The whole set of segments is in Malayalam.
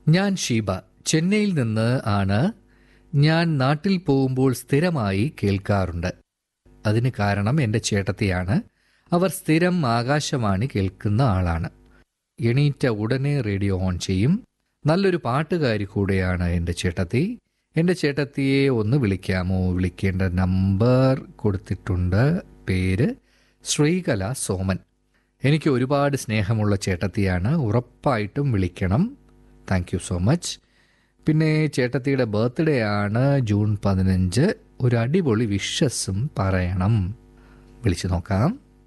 ഞാൻ ഷീബ ചെന്നൈയിൽ നിന്ന് ആണ് ഞാൻ നാട്ടിൽ പോകുമ്പോൾ സ്ഥിരമായി കേൾക്കാറുണ്ട് അതിന് കാരണം എൻ്റെ ചേട്ടത്തിയാണ് അവർ സ്ഥിരം ആകാശവാണി കേൾക്കുന്ന ആളാണ് എണീറ്റ ഉടനെ റേഡിയോ ഓൺ ചെയ്യും നല്ലൊരു പാട്ടുകാരി കൂടെയാണ് എൻ്റെ ചേട്ടത്തി എൻ്റെ ചേട്ടത്തിയെ ഒന്ന് വിളിക്കാമോ വിളിക്കേണ്ട നമ്പർ കൊടുത്തിട്ടുണ്ട് പേര് ശ്രീകല സോമൻ എനിക്ക് ഒരുപാട് സ്നേഹമുള്ള ചേട്ടത്തിയാണ് ഉറപ്പായിട്ടും വിളിക്കണം താങ്ക് യു സോ മച്ച് പിന്നെ ചേട്ടത്തിയുടെ ബർത്ത്ഡേ ആണ് ജൂൺ പതിനഞ്ച് ഒരു അടിപൊളി വിഷസും പറയണം വിളിച്ചു നോക്കാം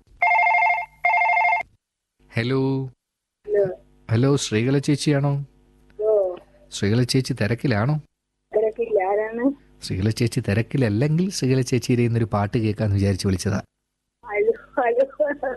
ഹലോ ഹലോ ഹലോ ശ്രീകല ചേച്ചിയാണോ ഓ ശ്രീകല ചേച്ചി തിരക്കിലാണോ തിരക്കില്ല ആരാണ് ശ്രീകല ചേച്ചി തിരക്കിലല്ലെങ്കിൽ ശ്രീകല ചേച്ചിയുടെ ഇന്നൊരു പാട്ട് കേൾക്കാന്ന് വിചാരിച്ച് വിളിച്ചതാ ഹലോ ഹലോ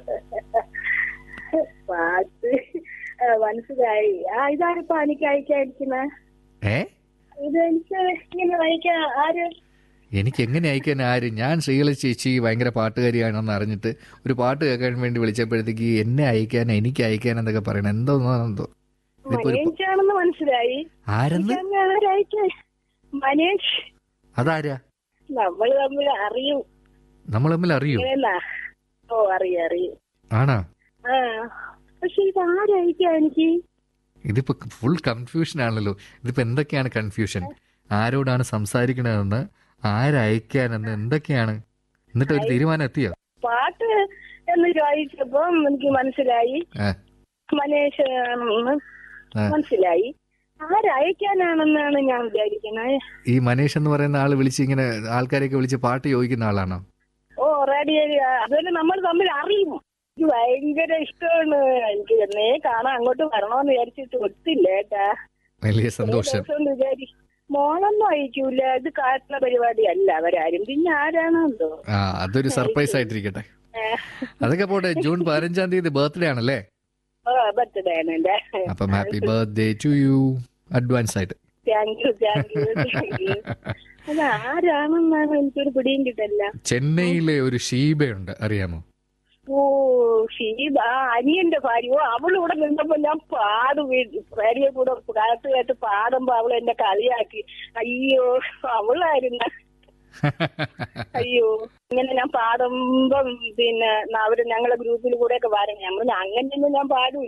പാട്ട് ആ, മനസ്സിലായി ആ ഇതാരിപ്പോ എനിക്ക് അയക്കാതിരിക്കുന്ന ഏ ഇത് എനിക്ക് ഇങ്ങനെ അയക്കാൻ ആര് എനിക്ക് എങ്ങനെ അയക്കാൻ ആര് ഞാൻ ശ്രീകല ചേച്ചി ഭയങ്കര പാട്ടുകാരിയാണെന്ന് അറിഞ്ഞിട്ട് ഒരു പാട്ട് കേൾക്കാൻ വേണ്ടി വിളിച്ചപ്പോഴത്തേക്ക് എന്നെ അയക്കാൻ എനിക്ക് അയക്കാൻ എന്നൊക്കെ പറയണം എന്തോ എന്തോ ഇതിപ്പോ ഒരു മനേഷാണെന്ന് മനസ്സിലായി ആരെന്ന് എനിക്ക് ആരയക്കാൻ മനേഷ് അതാരാ നമ്മൾ തമ്മിൽ അറിയും നമ്മൾ തമ്മിൽ അറിയോ ഇങ്ങനെന്നാ ഓ അറിയും അറിയും ആണാ ആ പക്ഷെ ഇത് ആരയക്കാ എനിക്ക് ഇതിപ്പോ ഫുൾ കൺഫ്യൂഷൻ ആണല്ലോ ഇതിപ്പോ എന്തൊക്കെയാണ് കൺഫ്യൂഷൻ ആരോടാണ് സംസാരിക്കണതെന്ന് ആരയക്കാനെന്ന് എന്തൊക്കെയാണ് എന്നിട്ട് ഒരു തീരുമാനം എത്തിയോ പാട്ട് എന്ന് ചോദിച്ചപ്പം എനിക്ക് മനസ്സിലായി ആ, മനേഷ് ആണെന്ന് ആ. മനസ്സിലായി ആരയക്കാനാണെന്നാണ് ഞാൻ വിചാരിക്കുന്നത് ഈ മനീഷ് എന്ന് പറയുന്ന ആള് വിളിച്ച് ഇങ്ങനെ ആൾക്കാരെയൊക്കെ വിളിച്ച് പാട്ട് ചോദിക്കുന്ന ആളാണോ ഓ റേഡിയോ അതുപോലെ നമ്മൾ തമ്മിൽ അറിയും എനിക്ക് ഭയങ്കര ഇഷ്ടമാണ് എനിക്ക് എന്നേ കാണാൻ അങ്ങോട്ട് വരണമെന്ന് വിചാരിച്ചിട്ട് ഒത്തില്ല കേട്ടാ വലിയ സന്തോഷം ദിവസം കൊണ്ട് വിചാരി മോളൊന്നും അയക്കൂല ഇത് കാട്ടുന്ന പരിപാടിയല്ല അവരാരും പിന്നെ ആരാണോ എന്തോ ആ അതൊരു സർപ്രൈസ് ആയിട്ടിരിക്കട്ടെ അതൊക്കെ പോട്ടെ ജൂൺ പതിനഞ്ചാം തീയതി ബർത്ത്ഡേ ആണല്ലേ ഓ ബർത്ത്ഡേ ആണ് എന്റെ അപ്പം happy birthday to you advance ആയിട്ട് thank you thank you thank you അത് ആരാണെന്നാണ് എനിക്കൊരു പിടിയും കിട്ടില്ല ചെന്നൈയിലെ ഒരു ഷീബയുണ്ട് അറിയാമോ ഓ ഷീബ ആ അനിയന്റെ ഭാര്യ ഓ അവളിവിടെ നിന്നപ്പോ ഞാൻ പാടും ഭാര്യയെ കൂടെ കാത്ത് കേട്ട് പാടുമ്പോ അവൾ എന്നെ കളിയാക്കി അയ്യോ അവളായിരുന്ന അയ്യോ ഇങ്ങനെ ഞാൻ പാടുമ്പം പിന്നെ അവര് ഞങ്ങളെ ഗ്രൂപ്പിൽ കൂടെ ഒക്കെ വരണം നമ്മൾ അങ്ങനെയൊന്നും ഞാൻ പാടൂല